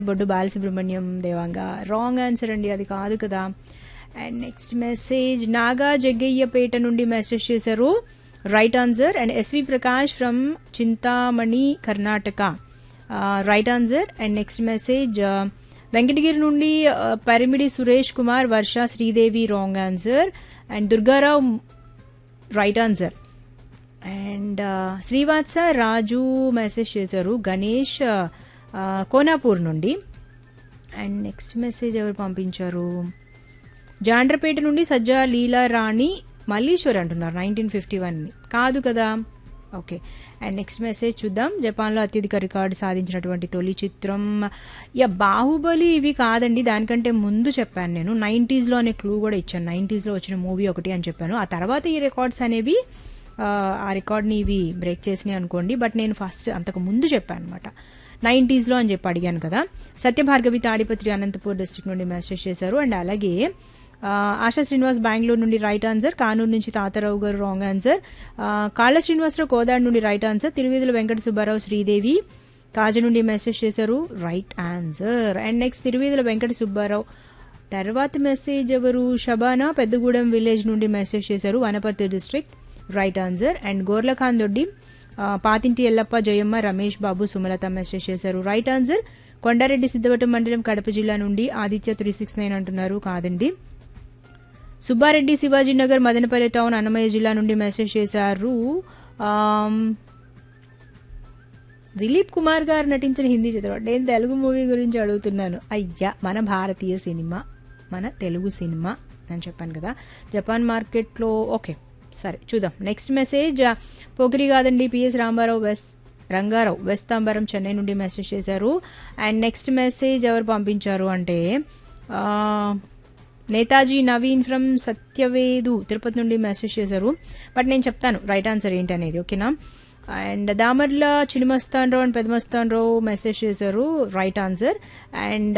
బొడ్డు Balasubrahmanyam Devanga wrong answer అండి అది కాదు కదా and next message Naga Jaggayyapeta నుండి మెసేజ్ చేశారు right answer and S V Prakash from Chintamani Karnataka right answer and next message Venkatagiri నుండి uh, Parimidi Suresh Kumar Varsha Sridevi wrong answer and Durgarao right answer and Srivatsa Raju message చేశారు గణేష్ ఆ, కోనాపూర్ నుండి అండ్ నెక్స్ట్ మెసేజ్ ఎవరు పంపించారు జాండ్రపేట నుండి సజ్జా లీలా రాణి మల్లీశ్వర్ అంటున్నారు నైన్టీన్ ఫిఫ్టీ వన్ కాదు కదా ఓకే అండ్ నెక్స్ట్ మెసేజ్ చూద్దాం జపాన్లో అత్యధిక రికార్డు సాధించినటువంటి తొలి చిత్రం యా బాహుబలి ఇవి కాదండి దానికంటే ముందు చెప్పాను నేను నైంటీస్లో అనే క్లూ కూడా ఇచ్చాను నైంటీస్లో వచ్చిన మూవీ ఒకటి అని చెప్పాను ఆ తర్వాత ఈ రికార్డ్స్ అనేవి ఆ, ఆ రికార్డ్ని ఇవి బ్రేక్ చేసినాయి అనుకోండి బట్ నేను ఫస్ట్ అంతకు ముందు చెప్పాను అనమాట నైంటీస్లో అని చెప్పి అడిగాను కదా సత్యభార్గవి తాడిపత్రి అనంతపూర్ డిస్ట్రిక్ట్ నుండి మెసేజ్ చేశారు అండ్ అలాగే ఆ, ఆశా శ్రీనివాస్ బెంగళూరు నుండి రైట్ ఆన్సర్ కానూరు నుంచి తాతారావు గారు రాంగ్ ఆన్సర్ ఆ, కాళ్ళ శ్రీనివాసరావు కోదాడు నుండి రైట్ ఆన్సర్ తిరువేదుల వెంకట సుబ్బారావు శ్రీదేవి కాజ నుండి మెసేజ్ చేశారు right answer and next Tiruvedula Venkata Subbarao తర్వాత మెసేజ్ ఎవరు షబానా పెద్దగూడెం విలేజ్ నుండి మెసేజ్ చేశారు Wanaparthy district right answer and Gorlakhan Doddi ఆ, పాతింటి ఎల్లప్ప జయమ్మ రమేష్ బాబు సుమలత మెసేజ్ చేశారు రైట్ ఆన్సర్ కొండారెడ్డి సిద్ధవటం మండలం కడప జిల్లా నుండి ఆదిత్య త్రీ సిక్స్ నైన్ అంటున్నారు కాదండి సుబ్బారెడ్డి శివాజీనగర్ మదనపల్లి టౌన్ అన్నమయ్య జిల్లా నుండి మెసేజ్ చేశారు ఆమ్, దిలీప్ కుమార్ గారు నటించిన హిందీ చిత్రం నేను తెలుగు మూవీ గురించి అడుగుతున్నాను అయ్యా మన భారతీయ సినిమా మన తెలుగు సినిమా అని చెప్పాను కదా జపాన్ మార్కెట్లో ఓకే సరే చూద్దాం నెక్స్ట్ మెసేజ్ పోకిరి కాదండి పిఎస్ రామారావు వెస్ట్ రంగారావు వెస్తాంబరం చెన్నై నుండి మెసేజ్ చేశారు అండ్ నెక్స్ట్ మెసేజ్ ఎవరు పంపించారు అంటే ఆ, నేతాజీ నవీన్ ఫ్రమ్ సత్యవేదు తిరుపతి నుండి మెసేజ్ చేశారు బట్ నేను చెప్తాను రైట్ ఆన్సర్ ఏంటనేది ఓకేనా and Damarla Chinimastan Rao and Pedamastan Rao message చేశారు రైట్ ఆన్సర్ అండ్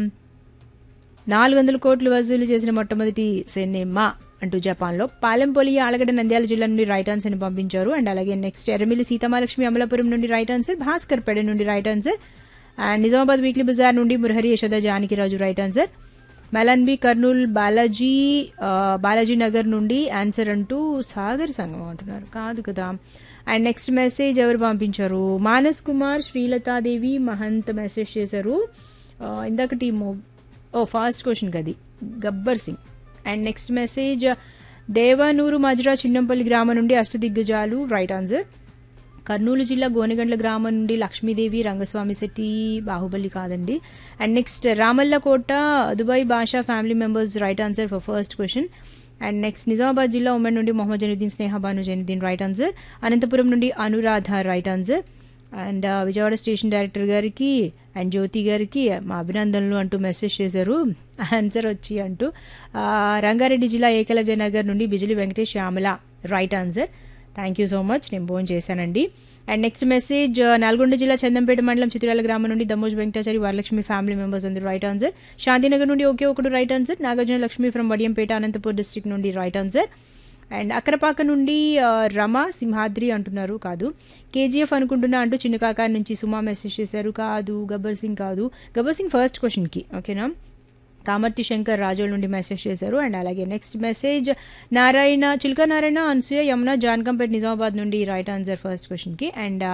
నాలుగు వందల కోట్లు వసూలు చేసిన మొట్టమొదటి సినిమా అంటూ జపాన్లో పాలెంపొలి ఆలగడ్డ నంద్యాల జిల్లా నుండి రైట్ ఆన్సర్ని పంపించారు అండ్ అలాగే నెక్స్ట్ ఎర్రమిల్లి సీతమాలక్ష్మి అమలాపురం నుండి రైట్ ఆన్సర్ భాస్కర్ పెడ నుండి right answer and Nizamabad weekly bazaar నుండి మురహరి యశోద జానకిరాజు రైట్ ఆన్సర్ మెలన్బి కర్నూల్ బాలాజీ ఆ, బాలాజీ నగర్ నుండి ఆన్సర్ అంటూ సాగర్ సంగమం అంటున్నారు కాదు కదా అండ్ నెక్స్ట్ మెసేజ్ ఎవరు పంపించారు మానస్ కుమార్ శ్రీలతాదేవి మహంత్ మెసేజ్ చేశారు ఆ, ఇందాకటి మూ- ఓ ఫాస్ట్ క్వశ్చన్ కది Gabbar Singh and next message Devanur Majra Chinnampalli గ్రామం నుండి అష్టదిగ్గజాలు రైట్ ఆన్సర్ కర్నూలు జిల్లా గోనెగండ్ల గ్రామం నుండి లక్ష్మీదేవి రంగస్వామి శెట్టి బాహుబలి కాదండి and next Ramallakota Dubai Basha family members right answer for first question and next Nizamabad జిల్లా ఉమెన్ నుండి మొహమ్మద్ జనుద్దీన్ స్నేహ బాను జనుద్దీన్ రైట్ ఆన్సర్ అనంతపురం నుండి అనురాధ రైట్ ఆన్సర్ అండ్ ఆ, విజయవాడ స్టేషన్ డైరెక్టర్ గారికి అండ్ జ్యోతి గారికి మా అభినందనలు అంటూ మెసేజ్ చేశారు ఆన్సర్ వచ్చి అంటూ ఆ, రంగారెడ్డి జిల్లా ఏకలవ్య నగర్ నుండి Bijili Venkatesh Shyamala right answer thank you so much నేను ఫోన్ చేశానండి అండ్ నెక్స్ట్ మెసేజ్ నల్గొండ జిల్లా చందంపేట మండలం చిత్రాల గ్రామం నుండి దమ్మోజ్ వెంకటాచారి వరలక్ష్మి ఫ్యామిలీ మెంబర్స్ అందరూ రైట్ ఆన్సర్ శాంతినగర్ నుండి ఒకే ఒకడు right answer Nagarjuna Lakshmi from Vadiyampeta Anantapur district నుండి రైట్ ఆన్సర్ అండ్ అక్కరపాక నుండి ఆ, రమ సింహాద్రి అంటున్నారు కాదు కేజీఎఫ్ అనుకుంటున్నా అంటూ చిన్న కాకా నుంచి సుమా మెసేజ్ చేశారు కాదు గబ్బర్ సింగ్ కాదు గబ్బర్ సింగ్ ఫస్ట్ క్వశ్చన్కి ఓకేనా కామర్తి శంకర్ రాజోల్ నుండి మెసేజ్ చేశారు అండ్ అలాగే నెక్స్ట్ మెసేజ్ నారాయణ చిల్క నారాయణ అన్సూయ యమున జాన్కంపేట్ నిజామాబాద్ నుండి రైట్ ఆన్సర్ ఫస్ట్ క్వశ్చన్కి అండ్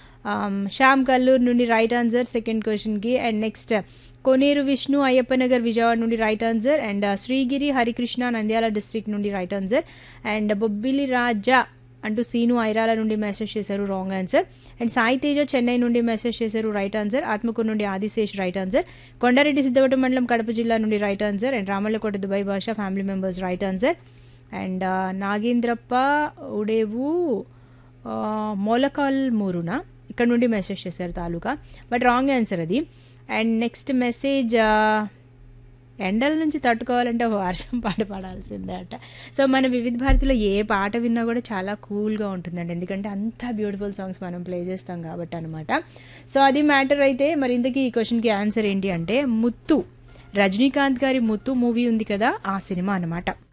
శ్యామ్ కల్లూర్ నుండి రైట్ ఆన్సర్ సెకండ్ క్వశ్చన్కి అండ్ నెక్స్ట్ కోనేరు విష్ణు అయ్యప్ప నగర్ విజయవాడ నుండి right answer and Srigiri Harikrishna Nandyal district నుండి right answer and Bobbili Raja అంటూ సీను ఐరాల నుండి మెసేజ్ చేశారు wrong answer and Sai Teja Chennai నుండి మెసేజ్ చేశారు రైట్ ఆన్సర్ ఆత్మకూరు నుండి ఆదిశేష్ రైట్ ఆన్సర్ కొండారెడ్డి సిద్ధవటం మండలం కడప జిల్లా నుండి right answer and Ramallakota Dubai Basha family members right answer and Nagendrappa ఉడేవు ఆ, మొలకాల్ మూరున ఇక్కడ నుండి మెసేజ్ చేశారు తాలూకా బట్ రాంగ్ ఆన్సర్ అది అండ్ నెక్స్ట్ మెసేజ్ ఎండల నుంచి తట్టుకోవాలంటే ఒక వర్షం పాట పాడాల్సిందే అట సో మన వివిధ భారతిలో ఏ పాట విన్నా కూడా చాలా కూల్గా ఉంటుందండి ఎందుకంటే అంత బ్యూటిఫుల్ సాంగ్స్ మనం ప్లే చేస్తాం కాబట్టి అనమాట సో అది మ్యాటర్ అయితే మరి ఇంతకీ ఈ క్వశ్చన్కి ఆన్సర్ ఏంటి అంటే ముత్తు రజనీకాంత్ గారి ముత్తు మూవీ ఉంది కదా ఆ సినిమా అనమాట